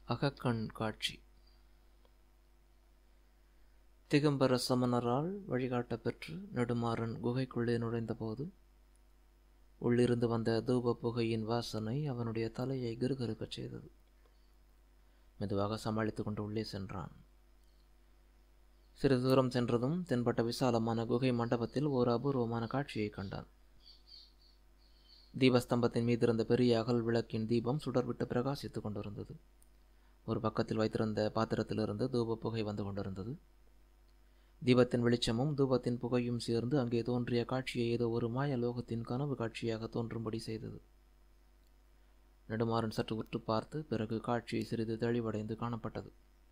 அகக்கண் காட்சி திகம்பர சமணரால் வழிகாட்டப் பெற்று நெடுமாறன் குகைக்குள்ளே நுழைந்தபோது உள்ளிருந்து வந்த தூப புகையின் வாசனை அவனுடைய தலையை கிருகிருக்கச் செய்தது மெதுவாக சமாளித்துக் கொண்டு உள்ளே சென்றான் சிறிது தூரம் சென்றதும் தென்பட்ட விசாலமான குகை மண்டபத்தில் ஒரு அபூர்வமான காட்சியை கண்டான் தீபஸ்தம்பத்தின் மீது இருந்த பெரிய அகல் விளக்கின் தீபம் சுடர்விட்டு பிரகாசித்துக் கொண்டிருந்தது ஒரு பக்கத்தில் வைத்திருந்த பாத்திரத்திலிருந்து தூப புகை வந்து கொண்டிருந்தது தீபத்தின் வெளிச்சமும் தூபத்தின் புகையும் சேர்ந்து அங்கே தோன்றிய காட்சியை ஏதோ ஒரு மாய லோகத்தின் கனவு காட்சியாக தோன்றும்படி செய்தது நெடுமாறன் சற்று உற்று பார்த்து பிறகு காட்சி சிறிது தெளிவடைந்து காணப்பட்டது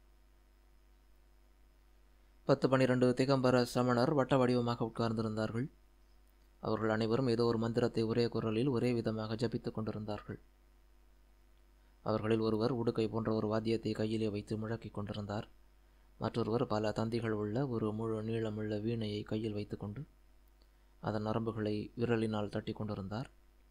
பத்து பனிரெண்டு திகம்பர சமணர் வட்ட வடிவமாக உட்கார்ந்திருந்தார்கள் அவர்கள் அனைவரும் ஏதோ ஒரு மந்திரத்தை ஒரே குரலில் ஒரே விதமாக ஜபித்துக் கொண்டிருந்தார்கள் அவர்களில் ஒருவர் உடுக்கை போன்ற ஒரு வாத்தியத்தை கையிலே வைத்து முழக்கிக் கொண்டிருந்தார் மற்றொருவர் பல தந்திகள் உள்ள ஒரு முழு நீளமுள்ள வீணையை கையில் வைத்துக்கொண்டு அதன் நரம்புகளை விரலினால் தட்டி கொண்டிருந்தார்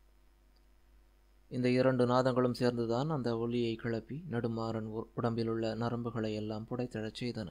இந்த இரண்டு நாதங்களும் சேர்ந்துதான் அந்த ஒளியை கிளப்பி நெடுமாறன் உடம்பில் உள்ள நரம்புகளை எல்லாம் புடைத்தழச் செய்தன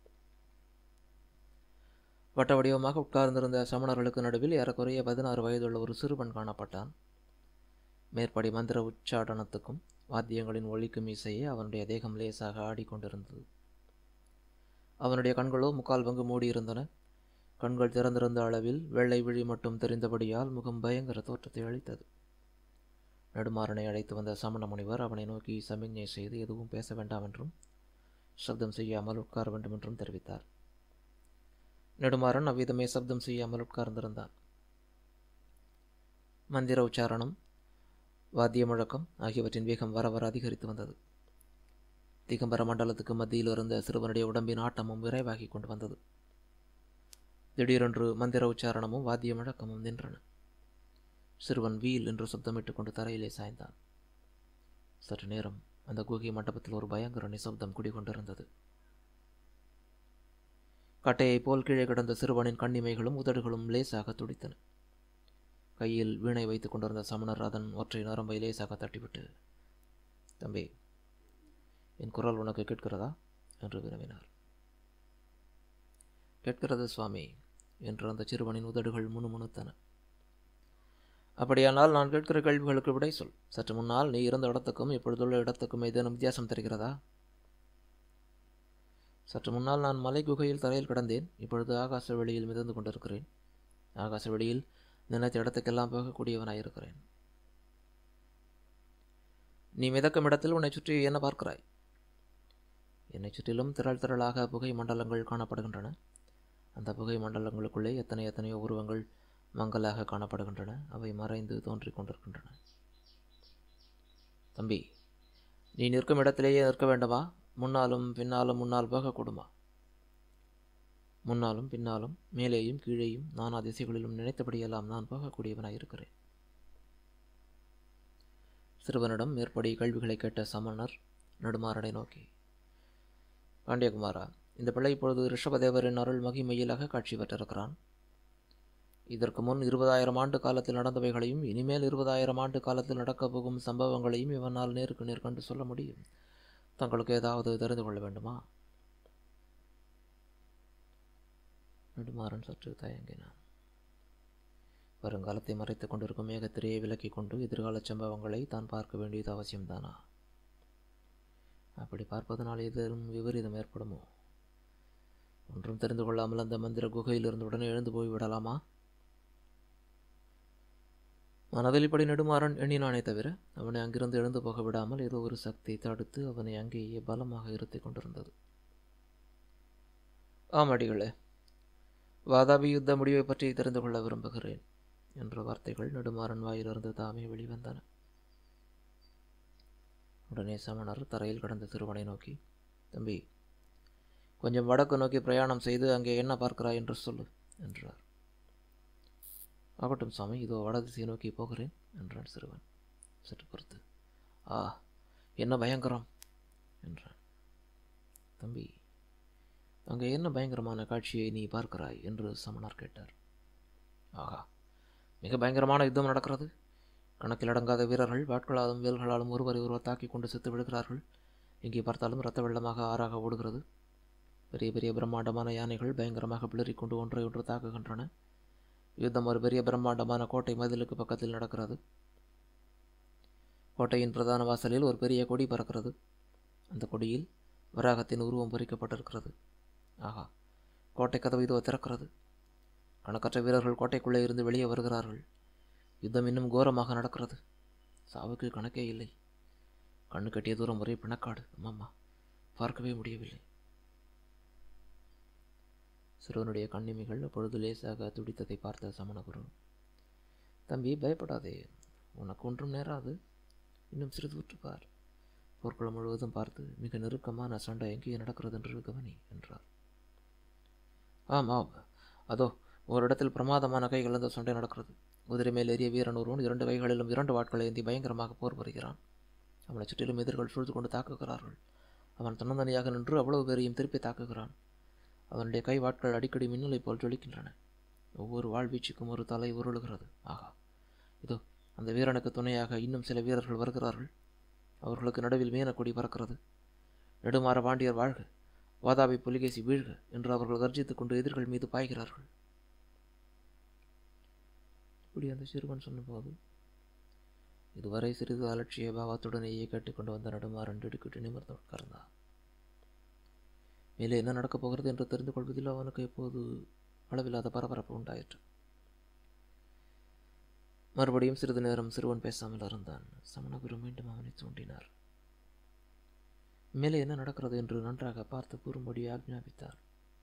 வட்ட வடிவமாக உட்கார்ந்திருந்த சமணர்களுக்கு நடுவில் ஏறக்குறைய பதினாறு வயதுள்ள ஒரு சிறுவன் காணப்பட்டான் மேற்படி மந்திர உச்சாடனத்துக்கும் வாத்தியங்களின் ஒளிக்கும் இசையே அவனுடைய தேகம் லேசாக ஆடிக்கொண்டிருந்தது அவனுடைய கண்களோ முக்கால் பங்கு மூடியிருந்தன கண்கள் திறந்திருந்த அளவில் வெள்ளை விழி மட்டும் தெரிந்தபடியால் முகம் பயங்கர தோற்றத்தை அளித்தது நெடுமாறனை அழைத்து வந்த சமண முனிவர் அவனை நோக்கி சமிக்ஞை செய்து எதுவும் பேச வேண்டாம் என்றும் சப்தம் செய்யாமல் உட்கார வேண்டும் என்றும் தெரிவித்தார் நெடுமாறன் அவ்விதமே சப்தம் செய்யாமல் உட்கார்ந்திருந்தான் மந்திர உச்சாரணம் வாத்திய முழக்கம் ஆகியவற்றின் வேகம் வர வர அதிகரித்து வந்தது திகம்பர மண்டலத்துக்கு மத்தியில் இருந்த சிறுவனுடைய உடம்பின் ஆட்டமும் விரைவாகி கொண்டு வந்தது திடீரென்று மந்திர உச்சாரணமும் வாத்திய முழக்கமும் நின்றன சிறுவன் வீல் என்று சப்தமிட்டு கொண்டு தரையிலே சாய்ந்தான் சற்று நேரம் அந்த குகை மண்டபத்தில் ஒரு பயங்கர நிசப்தம் குடிகொண்டிருந்தது கட்டையைப் போல் கீழே கிடந்த சிறுவனின் கண்ணிமைகளும் உதடுகளும் லேசாக துடித்தன கையில் வீணை வைத்துக் கொண்டிருந்த சமணர் அதன் ஒற்றை நரம்பை லேசாக தட்டிவிட்டு தம்பி என் குரல் உனக்கு கேட்கிறதா என்று வினவினார் கேட்கிறது சுவாமி என்று அந்த சிறுவனின் உதடுகள் முணுமுணுத்தன அப்படியானால் நான் கேட்கிற கேள்விகளுக்கு விடை சொல் சற்று முன்னால் நீ இருந்த இடத்துக்கும் இப்பொழுதுள்ள இடத்துக்கும் ஏதேனும் வித்தியாசம் தெரிகிறதா சற்று முன்னால் நான் மலை குகையில் தரையில் கிடந்தேன் இப்பொழுது ஆகாச வெளியில் மிதந்து கொண்டிருக்கிறேன் ஆகாச வெளியில் நினைத்த இடத்துக்கெல்லாம் போகக்கூடியவனாயிருக்கிறேன் நீ மிதக்கும் இடத்தில் உன்னை சுற்றி என்ன பார்க்கிறாய் என்னை சுற்றிலும் திரள் திரளாக புகை மண்டலங்கள் காணப்படுகின்றன அந்த புகை மண்டலங்களுக்குள்ளே எத்தனை எத்தனையோ உருவங்கள் மங்கலாக காணப்படுகின்றன அவை மறைந்து தோன்றிக் கொண்டிருக்கின்றன தம்பி நீ நிற்கும் இடத்திலேயே நிற்க வேண்டுமா முன்னாலும் பின்னாலும் முன்னால் போகக்கூடுமா முன்னாலும் பின்னாலும் மேலேயும் கீழேயும் நானா திசைகளிலும் நினைத்தபடியெல்லாம் நான் போகக்கூடியவனாய் இருக்கிறேன் சிறுவனிடம் மேற்படி கேள்விகளை கேட்ட சமணர் நடுமாறனை நோக்கி பாண்டியகுமாரா இந்த பிள்ளை இப்பொழுது ரிஷபதேவரின் அருள் மகிமையிலாக காட்சி பெற்றிருக்கிறான் இதற்கு முன் இருபதாயிரம் ஆண்டு காலத்தில் நடந்தவைகளையும் இனிமேல் இருபதாயிரம் ஆண்டு காலத்தில் நடக்கப் போகும் சம்பவங்களையும் இவனால் நேருக்கு நேர் கண்டு சொல்ல முடியும் தங்களுக்கு ஏதாவது தெரிந்து கொள்ள வேண்டுமா நெடுமாறன் சற்று தயங்கினான் வருங்காலத்தை மறைத்துக் கொண்டிருக்கும் மேகத்திரையை விலக்கிக் கொண்டு எதிர்கால சம்பவங்களை தான் பார்க்க வேண்டியது அவசியம்தானா அப்படி பார்ப்பதனால் ஏதேனும் விபரீதம் ஏற்படுமோ ஒன்றும் தெரிந்து கொள்ளாமல் அந்த மந்திர குகையிலிருந்து உடனே எழுந்து போய்விடலாமா மனதில் இப்படி நெடுமாறன் எண்ணினானே தவிர அவனை அங்கிருந்து எழுந்து போக விடாமல் ஏதோ ஒரு சக்தி தடுத்து அவனை அங்கேயே பலமாக இருத்தி கொண்டிருந்தது ஆமடிகளே வாதாபி யுத்த முடிவை பற்றி தெரிந்து கொள்ள விரும்புகிறேன் என்ற வார்த்தைகள் நெடுமாறன் வாயிலிருந்து தாமே வெளிவந்தன உடனே சமணர் தரையில் கடந்த சிறுவனை நோக்கி தம்பி கொஞ்சம் வடக்கு நோக்கி பிரயாணம் செய்து அங்கே என்ன பார்க்கிறாய் என்று சொல்லு என்றார் ஆகட்டும் சாமி இதோ வடதிசை நோக்கி போகிறேன் என்றான் சிறுவன் சற்று பொறுத்து ஆ என்ன பயங்கரம் என்றான் தம்பி அங்கே என்ன பயங்கரமான காட்சியை நீ பார்க்கிறாய் என்று சமணர் கேட்டார் ஆகா மிக பயங்கரமான யுத்தம் நடக்கிறது கணக்கில் அடங்காத வீரர்கள் வாட்களாலும் வேல்களாலும் ஒருவரை ஒருவர் தாக்கி கொண்டு செத்து விடுகிறார்கள் எங்கே பார்த்தாலும் இரத்த வெள்ளமாக ஆறாக ஓடுகிறது பெரிய பெரிய பிரம்மாண்டமான யானைகள் பயங்கரமாக பிளறிக் கொண்டு ஒன்றை ஒன்று தாக்குகின்றன யுத்தம் ஒரு பெரிய பிரம்மாண்டமான கோட்டை மதிலுக்கு பக்கத்தில் நடக்கிறது கோட்டையின் பிரதான வாசலில் ஒரு பெரிய கொடி பறக்கிறது அந்த கொடியில் வராகத்தின் உருவம் பொறிக்கப்பட்டிருக்கிறது ஆஹா கோட்டை கதவு இதோ திறக்கிறது கணக்கற்ற வீரர்கள் கோட்டைக்குள்ளே இருந்து வெளியே வருகிறார்கள் யுத்தம் இன்னும் கோரமாக நடக்கிறது சாவுக்கு கணக்கே இல்லை கண்ணு கட்டிய தூரம் ஒரே பிணக்காடு அம்மா பார்க்கவே முடியவில்லை சிறுவனுடைய கண்ணிமைகள் அப்பொழுது லேசாக துடித்ததை பார்த்த சமணகுரு தம்பி பயப்படாதே உனக்கு ஒன்றும் நேராது இன்னும் சிறிது உற்றுப்பார் போர்க்குளம் முழுவதும் பார்த்து மிக நெருக்கமான சண்டை எங்கே நடக்கிறது என்று கவனி என்றார் ஆம் ஆம் அதோ ஒரு இடத்தில் பிரமாதமான கை கலந்த சண்டை நடக்கிறது குதிரை மேல் ஏறிய வீரன் ஒருவன் இரண்டு கைகளிலும் இரண்டு வாட்களை ஏந்தி பயங்கரமாக போர் புரிகிறான் அவனை சுற்றிலும் எதிர்கள் சூழ்ந்து கொண்டு தாக்குகிறார்கள் அவன் தன்னந்தனியாக நின்று அவ்வளவு பேரையும் திருப்பி தாக்குகிறான் அவனுடைய கை வாட்கள் அடிக்கடி மின்னலை போல் ஜொலிக்கின்றன ஒவ்வொரு வாழ்வீச்சுக்கும் ஒரு தலை உருளுகிறது ஆகா இதோ அந்த வீரனுக்கு துணையாக இன்னும் சில வீரர்கள் வருகிறார்கள் அவர்களுக்கு நடுவில் மீனக்கொடி பறக்கிறது நெடுமாற பாண்டியர் வாழ்க வாதாபி புலிகேசி வீழ்க என்று அவர்கள் கர்ஜித்துக் கொண்டு எதிர்கள் மீது பாய்கிறார்கள் இப்படி அந்த சிறுவன் சொன்னபோது இதுவரை சிறிது அலட்சிய பாவத்துடனேயே கேட்டுக்கொண்டு வந்த நடுமாறன் திடுக்கிட்டு நிமிர்ந்து உட்கார்ந்தான் மேலே என்ன நடக்கப் போகிறது என்று தெரிந்து கொள்வதில் அவனுக்கு எப்போது அளவில்லாத பரபரப்பு உண்டாயிற்று மறுபடியும் சிறிது நேரம் சிறுவன் பேசாமல் இருந்தான் சமணகுரு மீண்டும் அவனை தூண்டினார் மேலே என்ன நடக்கிறது என்று நன்றாக பார்த்து கூறும்படி ஆக்ஞாபித்தார்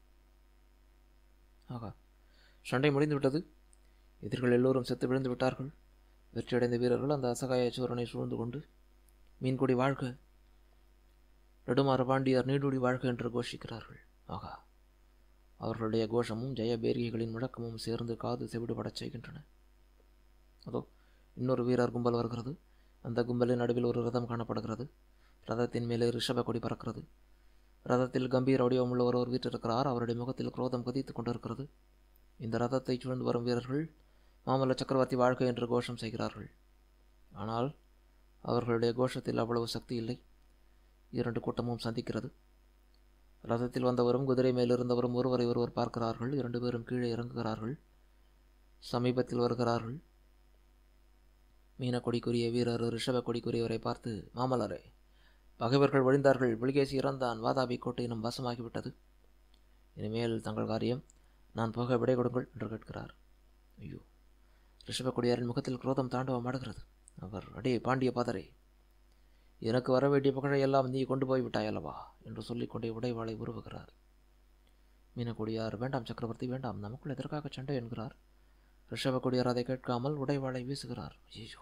ஆகா சண்டை முடிந்துவிட்டது எதிர்கள் எல்லோரும் செத்து விழுந்து விட்டார்கள் வெற்றியடைந்த வீரர்கள் அந்த அசகாய சூரனை சூழ்ந்து கொண்டு மீன்கொடி வாழ்க நெடுமாற பாண்டியார் நீடுடி வாழ்க என்று கோஷிக்கிறார்கள் ஆகா அவர்களுடைய கோஷமும் ஜெயபேரிகைகளின் முழக்கமும் சேர்ந்து காது செவிடுபடச் செய்கின்றன அதோ இன்னொரு வீரர் கும்பல் வருகிறது அந்த கும்பலின் நடுவில் ஒரு ரதம் காணப்படுகிறது ரதத்தின் மேலே ரிஷப கொடி பறக்கிறது ரதத்தில் கம்பீர வடிவமுள்ள ஒருவர் வீற்றிருக்கிறார் அவருடைய முகத்தில் குரோதம் கொதித்துக் கொண்டிருக்கிறது இந்த ரதத்தை சூழ்ந்து வரும் வீரர்கள் மாமல்ல சக்கரவர்த்தி வாழ்க்கை என்று கோஷம் செய்கிறார்கள் ஆனால் அவர்களுடைய கோஷத்தில் அவ்வளவு சக்தி இல்லை இரண்டு கூட்டமும் சந்திக்கிறது ரதத்தில் வந்தவரும் குதிரை மேலிருந்தவரும் ஒருவரை ஒருவர் பார்க்கிறார்கள் இரண்டு பேரும் கீழே இறங்குகிறார்கள் சமீபத்தில் வருகிறார்கள் மீனக்கொடிக்குரிய வீரர் ரிஷப கொடிக்குரியவரை பார்த்து மாமல்லரே பகைவர்கள் ஒழிந்தார்கள் புலிகேசி இறந்தான் வாதாபி கோட்டை நம் வசமாகிவிட்டது இனிமேல் தங்கள் காரியம் நான் போக விடை கொடுங்கள் என்று கேட்கிறார் ஐயோ ரிஷபக்கொடியாரின் முகத்தில் குரோதம் தாண்டவம் ஆடுகிறது அவர் அடே பாண்டிய பாதரே எனக்கு வர வேண்டிய புகழையெல்லாம் நீ கொண்டு போய் விட்டாய் அல்லவா என்று சொல்லிக்கொண்டே உடைவாளை உருவுகிறார் மீனக்கொடியார் வேண்டாம் சக்கரவர்த்தி வேண்டாம் நமக்குள் எதற்காக சண்டை என்கிறார் ரிஷபக்கொடியார் அதை கேட்காமல் உடைவாளை வீசுகிறார் ஐயோ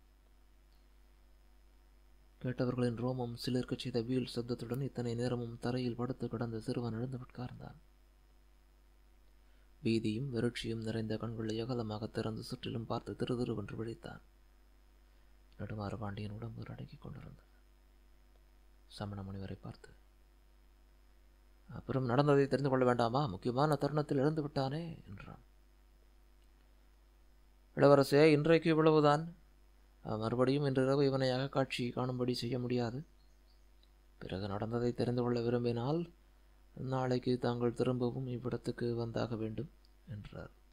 கேட்டவர்களின் ரோமம் சிலிர்க்கச் செய்த வீல் சப்தத்துடன் இத்தனை நேரமும் தரையில் படுத்து கிடந்த சிறுவன் எழுந்து உட்கார்ந்தான் பீதியும் வெறுட்சியும் நிறைந்த கண்களை அகலமாக திறந்து சுற்றிலும் பார்த்து திரு திருவென்று விழித்தான் நடுமாற பாண்டியன் உடம்பு அடங்கிக் கொண்டிருந்தது சமண முனிவரை பார்த்து அப்புறம் நடந்ததை தெரிந்து கொள்ள வேண்டாமா முக்கியமான தருணத்தில் இழந்து விட்டானே என்றான் இளவரசே இன்றைக்கு இவ்வளவுதான் மறுபடியும் இன்றிரவு இவனை அகக்காட்சி காணும்படி செய்ய முடியாது பிறகு நடந்ததை தெரிந்து கொள்ள விரும்பினால் நாளைக்கு தாங்கள் திரும்பவும் இவ்விடத்துக்கு வந்தாக வேண்டும் என்றார்